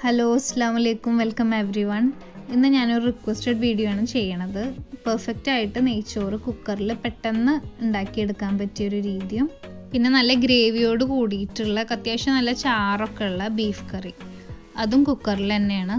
hello അസ്സാം വലൈക്കും welcome every one ഇന്ന് ഞാനൊരു റിക്വസ്റ്റഡ് വീഡിയോ ആണ് ചെയ്യണത് പെർഫെക്റ്റ് ആയിട്ട് നെയ്ച്ചോറ് കുക്കറിൽ പെട്ടെന്ന് ഉണ്ടാക്കിയെടുക്കാൻ പറ്റിയൊരു രീതിയും പിന്നെ നല്ല ഗ്രേവിയോട് കൂടിയിട്ടുള്ള അത്യാവശ്യം നല്ല ചാറൊക്കെ ഉള്ള ബീഫ് കറി അതും കുക്കറിൽ തന്നെയാണ്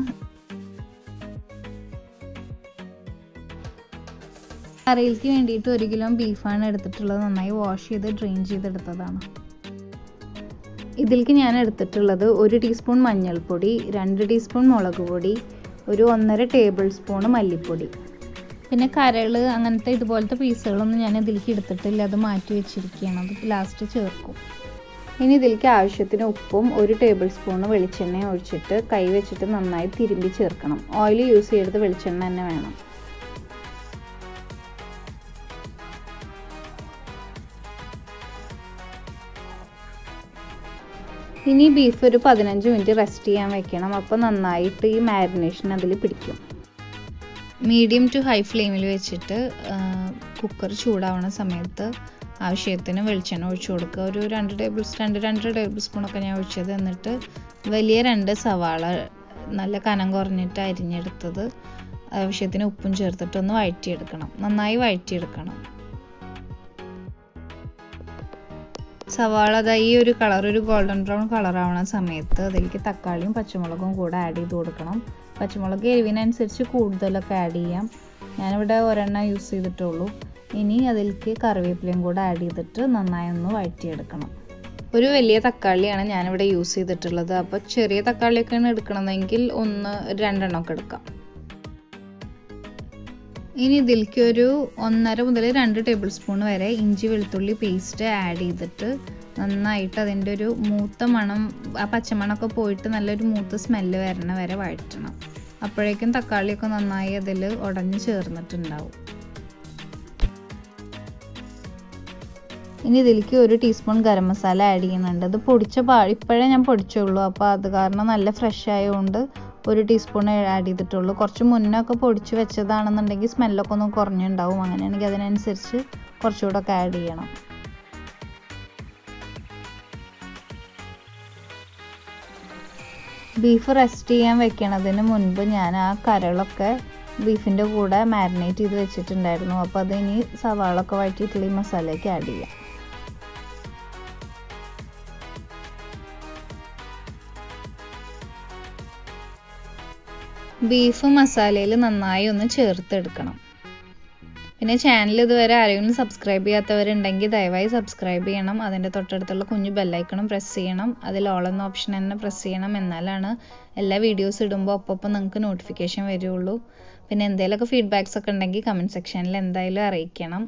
കറിയിലേക്ക് വേണ്ടിയിട്ട് ഒരു കിലോ ബീഫാണ് എടുത്തിട്ടുള്ളത് നന്നായി വാഷ് ചെയ്ത് ഡ്രെയിൻ ചെയ്തെടുത്തതാണ് ഇതിലേക്ക് ഞാൻ എടുത്തിട്ടുള്ളത് ഒരു ടീസ്പൂൺ മഞ്ഞൾപ്പൊടി രണ്ട് ടീസ്പൂൺ മുളക് പൊടി ഒരു ഒന്നര ടേബിൾ സ്പൂൺ മല്ലിപ്പൊടി പിന്നെ കരൾ അങ്ങനത്തെ ഇതുപോലത്തെ പീസുകളൊന്നും ഞാൻ ഇതിലേക്ക് എടുത്തിട്ടില്ല അത് മാറ്റി വെച്ചിരിക്കുകയാണ് അത് ലാസ്റ്റ് ചേർക്കും ഇനി ഇതിലേക്ക് ആവശ്യത്തിന് ഉപ്പും ഒരു ടേബിൾ സ്പൂൺ വെളിച്ചെണ്ണ ഒഴിച്ചിട്ട് കൈ വെച്ചിട്ട് നന്നായി തിരുമ്പി ചേർക്കണം ഓയിൽ യൂസ് ചെയ്തത് വെളിച്ചെണ്ണ തന്നെ വേണം ഇനി ബീഫ് ഒരു പതിനഞ്ച് മിനിറ്റ് റെസ്റ്റ് ചെയ്യാൻ വെക്കണം അപ്പോൾ നന്നായിട്ട് ഈ മാരിനേഷൻ അതിൽ പിടിക്കും മീഡിയം ടു ഹൈ ഫ്ലെയിമിൽ വെച്ചിട്ട് കുക്കർ ചൂടാവുന്ന സമയത്ത് ആവശ്യത്തിന് വെളിച്ചെണ്ണ ഒഴിച്ചു കൊടുക്കുക ഒരു രണ്ട് ടേബിൾ രണ്ട് രണ്ട് ടേബിൾ സ്പൂണൊക്കെ ഞാൻ ഒഴിച്ചത് എന്നിട്ട് വലിയ രണ്ട് സവാള നല്ല കനം കുറഞ്ഞിട്ട് അരിഞ്ഞെടുത്തത് ആവശ്യത്തിന് ഉപ്പും ചേർത്തിട്ട് ഒന്ന് വഴറ്റിയെടുക്കണം നന്നായി വഴറ്റിയെടുക്കണം സവാള അതാ ഈ ഒരു കളർ ഒരു ഗോൾഡൻ ബ്രൗൺ കളർ ആവണ സമയത്ത് അതിലേക്ക് തക്കാളിയും പച്ചമുളകും കൂടെ ആഡ് ചെയ്ത് കൊടുക്കണം പച്ചമുളക് എരിവിനനുസരിച്ച് കൂടുതലൊക്കെ ആഡ് ചെയ്യാം ഞാനിവിടെ ഒരെണ്ണം യൂസ് ചെയ്തിട്ടുള്ളൂ ഇനി അതിലേക്ക് കറിവേപ്പിലയും കൂടെ ആഡ് ചെയ്തിട്ട് നന്നായി ഒന്ന് വഴറ്റിയെടുക്കണം ഒരു വലിയ തക്കാളിയാണ് ഞാനിവിടെ യൂസ് ചെയ്തിട്ടുള്ളത് അപ്പോൾ ചെറിയ തക്കാളിയൊക്കെയാണ് എടുക്കണമെങ്കിൽ ഒന്ന് രണ്ടെണ്ണമൊക്കെ എടുക്കാം ഇനി ഇതിലേക്ക് ഒരു ഒന്നര മുതൽ രണ്ട് ടേബിൾ സ്പൂൺ വരെ ഇഞ്ചി വെളുത്തുള്ളി പേസ്റ്റ് ആഡ് ചെയ്തിട്ട് നന്നായിട്ട് അതിൻ്റെ ഒരു മൂത്ത മണം ആ പച്ചമണമൊക്കെ പോയിട്ട് നല്ലൊരു മൂത്ത സ്മെല്ല് വരണ വരെ വഴറ്റണം അപ്പോഴേക്കും തക്കാളിയൊക്കെ നന്നായി അതിൽ ഉടഞ്ഞ് ചേർന്നിട്ടുണ്ടാവും ഇനി ഇതിലേക്ക് ഒരു ടീസ്പൂൺ ഗരം മസാല ആഡ് ചെയ്യുന്നുണ്ട് അത് പൊടിച്ച പാ ഇപ്പോഴേ ഞാൻ പൊടിച്ചുള്ളൂ അപ്പോൾ അത് കാരണം നല്ല ഫ്രഷ് ആയതുകൊണ്ട് ഒരു ടീസ്പൂൺ ആഡ് ചെയ്തിട്ടുള്ളൂ കുറച്ച് മുന്നേ ഒക്കെ പൊടിച്ച് വെച്ചതാണെന്നുണ്ടെങ്കിൽ സ്മെല്ലൊക്കെ ഒന്ന് കുറഞ്ഞുണ്ടാവും അങ്ങനെയാണെങ്കിൽ അതിനനുസരിച്ച് കുറച്ചുകൂടെ ഒക്കെ ആഡ് ചെയ്യണം ബീഫ് റെസ്റ്റ് ചെയ്യാൻ വെക്കണതിന് മുൻപ് ഞാൻ ആ കരളൊക്കെ ബീഫിൻ്റെ കൂടെ മാരിനേറ്റ് ചെയ്ത് വെച്ചിട്ടുണ്ടായിരുന്നു അപ്പോൾ അത് ഇനി സവാളൊക്കെ വഴറ്റിയിട്ടുള്ള ഈ മസാലയ്ക്ക് ആഡ് ചെയ്യാം ബീഫ് മസാലയിൽ നന്നായി ഒന്ന് ചേർത്തെടുക്കണം പിന്നെ ചാനൽ ഇതുവരെ ആരെങ്കിലും സബ്സ്ക്രൈബ് ചെയ്യാത്തവരുണ്ടെങ്കിൽ ദയവായി സബ്സ്ക്രൈബ് ചെയ്യണം അതിൻ്റെ തൊട്ടടുത്തുള്ള കുഞ്ഞു ബെല്ലൈക്കണും പ്രസ് ചെയ്യണം അതിൽ ഓൾ എന്ന ഓപ്ഷൻ തന്നെ പ്രസ് ചെയ്യണം എന്നാലാണ് എല്ലാ വീഡിയോസ് ഇടുമ്പോൾ ഒപ്പം നിങ്ങൾക്ക് നോട്ടിഫിക്കേഷൻ വരുള്ളൂ പിന്നെ എന്തെങ്കിലുമൊക്കെ ഫീഡ്ബാക്സ് ഒക്കെ ഉണ്ടെങ്കിൽ കമൻറ്റ് സെക്ഷനിൽ എന്തായാലും അറിയിക്കണം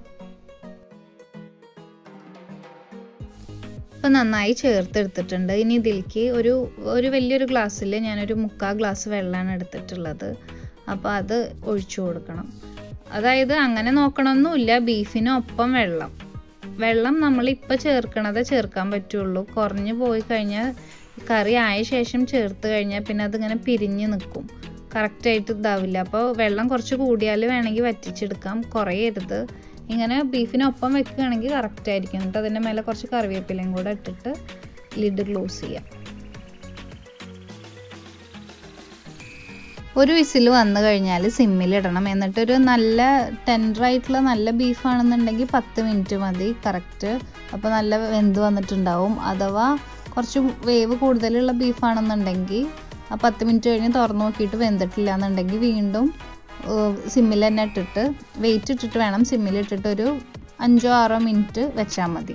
ഇപ്പം നന്നായി ചേർത്തെടുത്തിട്ടുണ്ട് ഇനി ഇതിലേക്ക് ഒരു ഒരു വലിയൊരു ഗ്ലാസ്സിൽ ഞാനൊരു മുക്കാൽ ഗ്ലാസ് വെള്ളമാണ് എടുത്തിട്ടുള്ളത് അപ്പോൾ അത് ഒഴിച്ചു കൊടുക്കണം അതായത് അങ്ങനെ നോക്കണമെന്നില്ല ബീഫിനൊപ്പം വെള്ളം വെള്ളം നമ്മൾ ഇപ്പോൾ ചേർക്കണത് ചേർക്കാൻ പറ്റുള്ളൂ കുറഞ്ഞു പോയി കഴിഞ്ഞാൽ കറി ആയ ശേഷം ചേർത്ത് കഴിഞ്ഞാൽ പിന്നെ അതിങ്ങനെ പിരിഞ്ഞ് നിൽക്കും കറക്റ്റായിട്ട് ഇതാവില്ല അപ്പോൾ വെള്ളം കുറച്ച് കൂടിയാൽ വേണമെങ്കിൽ വറ്റിച്ചെടുക്കാം കുറയരുത് ഇങ്ങനെ ബീഫിനൊപ്പം വെക്കുകയാണെങ്കിൽ കറക്റ്റ് ആയിരിക്കും എന്നിട്ട് അതിൻ്റെ മേലെ കുറച്ച് കറിവേപ്പിലയും കൂടെ ഇട്ടിട്ട് ലിഡ് ക്ലോസ് ചെയ്യാം ഒരു വിസിൽ വന്നു കഴിഞ്ഞാൽ സിമ്മിലിടണം എന്നിട്ടൊരു നല്ല ടെൻഡറായിട്ടുള്ള നല്ല ബീഫാണെന്നുണ്ടെങ്കിൽ പത്ത് മിനിറ്റ് മതി കറക്റ്റ് അപ്പോൾ നല്ല വെന്ത് വന്നിട്ടുണ്ടാവും അഥവാ കുറച്ച് വേവ് കൂടുതലുള്ള ബീഫാണെന്നുണ്ടെങ്കിൽ ആ പത്ത് മിനിറ്റ് കഴിഞ്ഞ് തുറന്നു നോക്കിയിട്ട് വെന്തിട്ടില്ല എന്നുണ്ടെങ്കിൽ വീണ്ടും സിമ്മിൽ തന്നെ ഇട്ടിട്ട് വെയിറ്റ് ഇട്ടിട്ട് വേണം സിമ്മിൽ ഇട്ടിട്ട് ഒരു അഞ്ചോ ആറോ മിനിറ്റ് വെച്ചാൽ മതി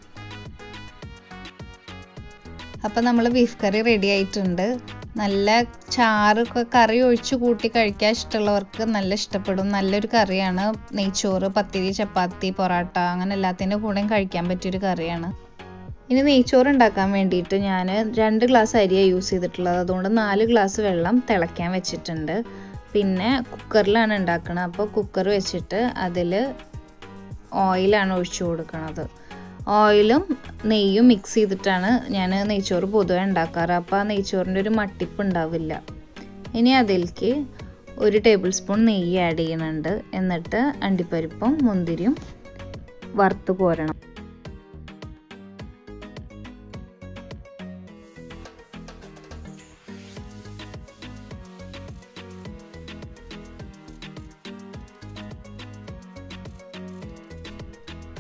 അപ്പം നമ്മൾ ബീഫ് കറി റെഡി ആയിട്ടുണ്ട് നല്ല ചാറൊക്കെ കറി ഒഴിച്ച് കൂട്ടി കഴിക്കാൻ ഇഷ്ടമുള്ളവർക്ക് നല്ല ഇഷ്ടപ്പെടും നല്ലൊരു കറിയാണ് നെയ്ച്ചോറ് പത്തിരി ചപ്പാത്തി പൊറാട്ട അങ്ങനെ എല്ലാത്തിൻ്റെ കൂടെയും കഴിക്കാൻ പറ്റിയൊരു കറിയാണ് ഇനി നെയ്ച്ചോറ് ഉണ്ടാക്കാൻ വേണ്ടിയിട്ട് ഞാൻ രണ്ട് ഗ്ലാസ് അരിയാണ് യൂസ് ചെയ്തിട്ടുള്ളത് അതുകൊണ്ട് നാല് ഗ്ലാസ് വെള്ളം തിളയ്ക്കാൻ വെച്ചിട്ടുണ്ട് പിന്നെ കുക്കറിലാണ് ഉണ്ടാക്കുന്നത് അപ്പോൾ കുക്കർ വെച്ചിട്ട് അതിൽ ഓയിലാണ് ഒഴിച്ചു കൊടുക്കുന്നത് ഓയിലും നെയ്യും മിക്സ് ചെയ്തിട്ടാണ് ഞാൻ നെയ്ച്ചോറ് പൊതുവെ ഉണ്ടാക്കാറ് അപ്പോൾ ആ നെയ്ച്ചോറിൻ്റെ ഒരു മട്ടിപ്പ് ഉണ്ടാവില്ല ഇനി അതിലേക്ക് ഒരു ടേബിൾ സ്പൂൺ നെയ്യ് ആഡ് ചെയ്യുന്നുണ്ട് എന്നിട്ട് അണ്ടിപ്പരിപ്പും മുന്തിരിയും വറുത്ത് കോരണം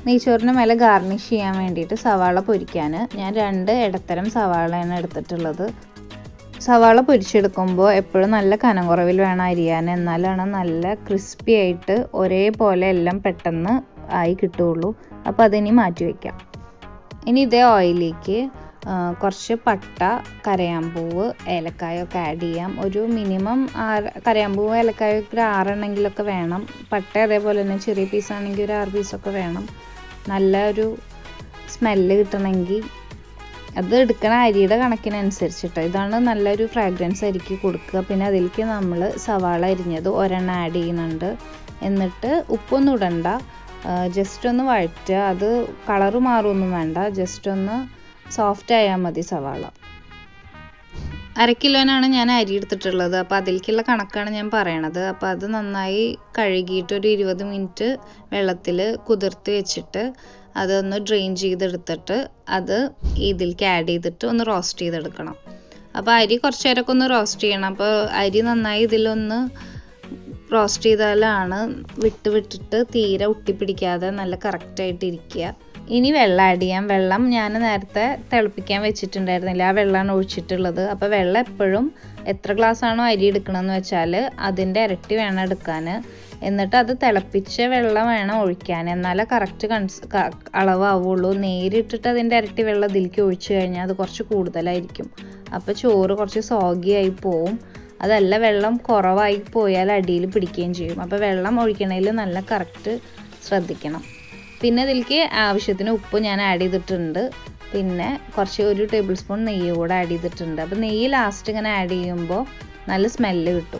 നെയ്ച്ചോറിന് മേലെ ഗാർണിഷ് ചെയ്യാൻ വേണ്ടിയിട്ട് സവാള പൊരിക്കാൻ ഞാൻ രണ്ട് ഇടത്തരം സവാളയാണ് എടുത്തിട്ടുള്ളത് സവാള പൊരിച്ചെടുക്കുമ്പോൾ എപ്പോഴും നല്ല കനം കുറവിൽ വേണം അരിയാൻ എന്നാലാണ് നല്ല ക്രിസ്പി ആയിട്ട് ഒരേപോലെ എല്ലാം പെട്ടെന്ന് ആയി കിട്ടുകയുള്ളൂ അപ്പോൾ അതിനി മാറ്റി വയ്ക്കാം ഇനി ഇതേ ഓയിലേക്ക് കുറച്ച് പട്ട കരയാമ്പൂവ് ഏലക്കായൊക്കെ ആഡ് ചെയ്യാം ഒരു മിനിമം ആറ് കരയാമ്പൂവ് ഏലക്കായൊക്കെ ഒരു ആറെണ്ണെങ്കിലൊക്കെ വേണം പട്ട അതേപോലെ തന്നെ ചെറിയ പീസാണെങ്കിൽ ഒരു ആറ് പീസൊക്കെ വേണം നല്ല ഒരു സ്മെല്ല് കിട്ടണമെങ്കിൽ അത് എടുക്കണ അരിയുടെ കണക്കിനനുസരിച്ചിട്ടോ ഇതാണ് നല്ലൊരു ഫ്രാഗ്രൻസ് അരിക്ക് കൊടുക്കുക പിന്നെ അതിലേക്ക് നമ്മൾ സവാള അരിഞ്ഞത് ഒരെണ്ണം ആഡ് ചെയ്യുന്നുണ്ട് എന്നിട്ട് ഉപ്പൊന്നും ഇടണ്ട ജസ്റ്റ് ഒന്ന് വഴറ്റുക അത് കളറ് മാറുമൊന്നും വേണ്ട ജസ്റ്റ് ഒന്ന് സോഫ്റ്റ് ആയാൽ മതി സവാള അര കിലോനാണ് ഞാൻ അരി എടുത്തിട്ടുള്ളത് അപ്പോൾ അതിലേക്കുള്ള കണക്കാണ് ഞാൻ പറയണത് അപ്പോൾ അത് നന്നായി കഴുകിയിട്ട് ഒരു ഇരുപത് മിനിറ്റ് വെള്ളത്തിൽ കുതിർത്ത് വെച്ചിട്ട് അതൊന്ന് ഡ്രെയിൻ ചെയ്തെടുത്തിട്ട് അത് ഇതിലേക്ക് ആഡ് ചെയ്തിട്ട് ഒന്ന് റോസ്റ്റ് ചെയ്തെടുക്കണം അപ്പോൾ അരി കുറച്ച് നേരമൊക്കെ ഒന്ന് റോസ്റ്റ് ചെയ്യണം അപ്പോൾ അരി നന്നായി ഇതിലൊന്ന് റോസ്റ്റ് ചെയ്താലാണ് വിട്ട് വിട്ടിട്ട് തീരെ ഒട്ടിപ്പിടിക്കാതെ നല്ല കറക്റ്റായിട്ട് ഇരിക്കുക ഇനി വെള്ളം ആഡ് ചെയ്യാം വെള്ളം ഞാൻ നേരത്തെ തിളപ്പിക്കാൻ വെച്ചിട്ടുണ്ടായിരുന്നില്ല ആ വെള്ളമാണ് ഒഴിച്ചിട്ടുള്ളത് അപ്പോൾ വെള്ളം എപ്പോഴും എത്ര ഗ്ലാസ് ആണോ അരി എടുക്കണമെന്ന് വെച്ചാൽ അതിൻ്റെ ഇരട്ടി വേണം എടുക്കാൻ എന്നിട്ട് അത് തിളപ്പിച്ച വെള്ളം വേണം ഒഴിക്കാൻ എന്നാലേ കറക്റ്റ് കൺസ് അളവാവുള്ളൂ നേരിട്ടിട്ട് അതിൻ്റെ ഇരട്ടി വെള്ളം ഇതിലേക്ക് ഒഴിച്ചു കഴിഞ്ഞാൽ അത് കുറച്ച് കൂടുതലായിരിക്കും അപ്പോൾ ചോറ് കുറച്ച് സോഗിയായി പോവും അതല്ല വെള്ളം കുറവായി പോയാൽ അടിയിൽ പിടിക്കുകയും ചെയ്യും അപ്പോൾ വെള്ളം ഒഴിക്കണതിൽ നല്ല കറക്റ്റ് ശ്രദ്ധിക്കണം പിന്നെ ഇതിലേക്ക് ആവശ്യത്തിന് ഉപ്പ് ഞാൻ ആഡ് ചെയ്തിട്ടുണ്ട് പിന്നെ കുറച്ച് ഒരു ടേബിൾ സ്പൂൺ നെയ്യ് കൂടെ ആഡ് ചെയ്തിട്ടുണ്ട് അപ്പോൾ നെയ്യ് ലാസ്റ്റ് ഇങ്ങനെ ആഡ് ചെയ്യുമ്പോൾ നല്ല സ്മെല്ല് കിട്ടും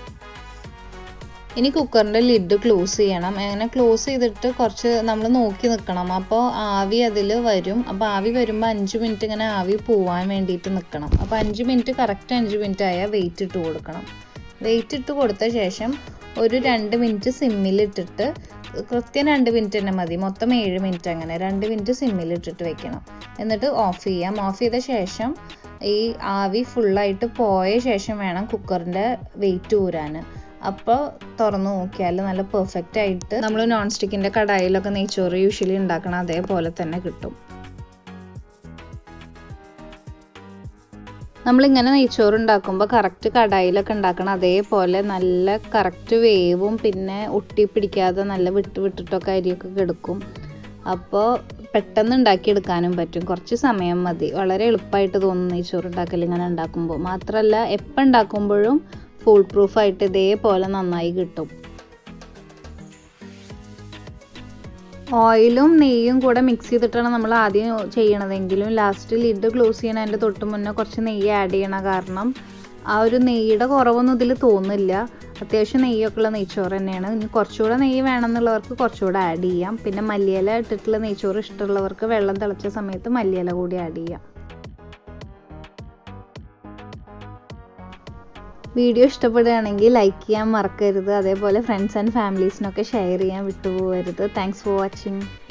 ഇനി കുക്കറിൻ്റെ ലിഡ് ക്ലോസ് ചെയ്യണം അങ്ങനെ ക്ലോസ് ചെയ്തിട്ട് കുറച്ച് നമ്മൾ നോക്കി നിൽക്കണം അപ്പോൾ ആവി അതിൽ വരും അപ്പോൾ ആവി വരുമ്പോൾ അഞ്ച് മിനിറ്റ് ഇങ്ങനെ ആവി പോവാൻ വേണ്ടിയിട്ട് നിൽക്കണം അപ്പോൾ അഞ്ച് മിനിറ്റ് കറക്റ്റ് അഞ്ച് മിനിറ്റ് ആയാൽ വെയിറ്റ് ഇട്ട് കൊടുക്കണം വെയിറ്റ് ഇട്ട് കൊടുത്ത ശേഷം ഒരു രണ്ട് മിനിറ്റ് സിമ്മിലിട്ടിട്ട് കൃത്യം രണ്ട് മിനിറ്റ് തന്നെ മതി മൊത്തം ഏഴ് മിനിറ്റ് അങ്ങനെ രണ്ട് മിനിറ്റ് സിമ്മിലിട്ടിട്ട് വെക്കണം എന്നിട്ട് ഓഫ് ചെയ്യാം ഓഫ് ചെയ്ത ശേഷം ഈ ആവി ഫുള്ളായിട്ട് പോയ ശേഷം വേണം കുക്കറിൻ്റെ വെയിറ്റ് ഊരാൻ അപ്പോൾ തുറന്നു നോക്കിയാൽ നല്ല പെർഫെക്റ്റ് ആയിട്ട് നമ്മൾ നോൺ സ്റ്റിക്കിൻ്റെ കടായിലൊക്കെ നെയ്ച്ചോറ് യൂഷ്വലി ഉണ്ടാക്കണം അതേപോലെ തന്നെ കിട്ടും നമ്മളിങ്ങനെ നെയ്ച്ചോറ് ഉണ്ടാക്കുമ്പോൾ കറക്റ്റ് കടായിലൊക്കെ ഉണ്ടാക്കണം അതേപോലെ നല്ല കറക്റ്റ് വേവും പിന്നെ ഒട്ടി പിടിക്കാതെ നല്ല വിട്ട് വിട്ടിട്ടൊക്കെ അരിയൊക്കെ കെടുക്കും അപ്പോൾ പെട്ടെന്ന് ഉണ്ടാക്കിയെടുക്കാനും പറ്റും കുറച്ച് സമയം മതി വളരെ എളുപ്പമായിട്ട് തോന്നും നെയ്ച്ചോറ് ഉണ്ടാക്കൽ ഇങ്ങനെ ഉണ്ടാക്കുമ്പോൾ മാത്രമല്ല എപ്പോൾ ഉണ്ടാക്കുമ്പോഴും ഫുൾ പ്രൂഫായിട്ട് ഇതേപോലെ നന്നായി കിട്ടും ഓയിലും നെയ്യും കൂടെ മിക്സ് ചെയ്തിട്ടാണ് നമ്മൾ ആദ്യം ചെയ്യണതെങ്കിലും ലാസ്റ്റ് ലിഡ് ക്ലോസ് ചെയ്യണതിൻ്റെ തൊട്ട് മുന്നേ കുറച്ച് നെയ്യ് ആഡ് ചെയ്യണ കാരണം ആ ഒരു നെയ്യുടെ കുറവൊന്നും ഇതിൽ തോന്നില്ല അത്യാവശ്യം നെയ്യൊക്കെ ഉള്ള നെയ്ച്ചോറ് തന്നെയാണ് ഇനി കുറച്ചുകൂടെ നെയ്യ് വേണമെന്നുള്ളവർക്ക് കുറച്ചുകൂടെ ആഡ് ചെയ്യാം പിന്നെ മല്ലിയില ഇട്ടിട്ടുള്ള നെയ്ച്ചോറ് ഇഷ്ടമുള്ളവർക്ക് വെള്ളം തിളച്ച സമയത്ത് മല്ലിയില കൂടി ആഡ് ചെയ്യാം വീഡിയോ ഇഷ്ടപ്പെടുകയാണെങ്കിൽ ലൈക്ക് ചെയ്യാൻ മറക്കരുത് അതേപോലെ ഫ്രണ്ട്സ് ആൻഡ് ഫാമിലീസിനൊക്കെ ഷെയർ ചെയ്യാൻ വിട്ടുപോകരുത് താങ്ക്സ് ഫോർ വാച്ചിങ്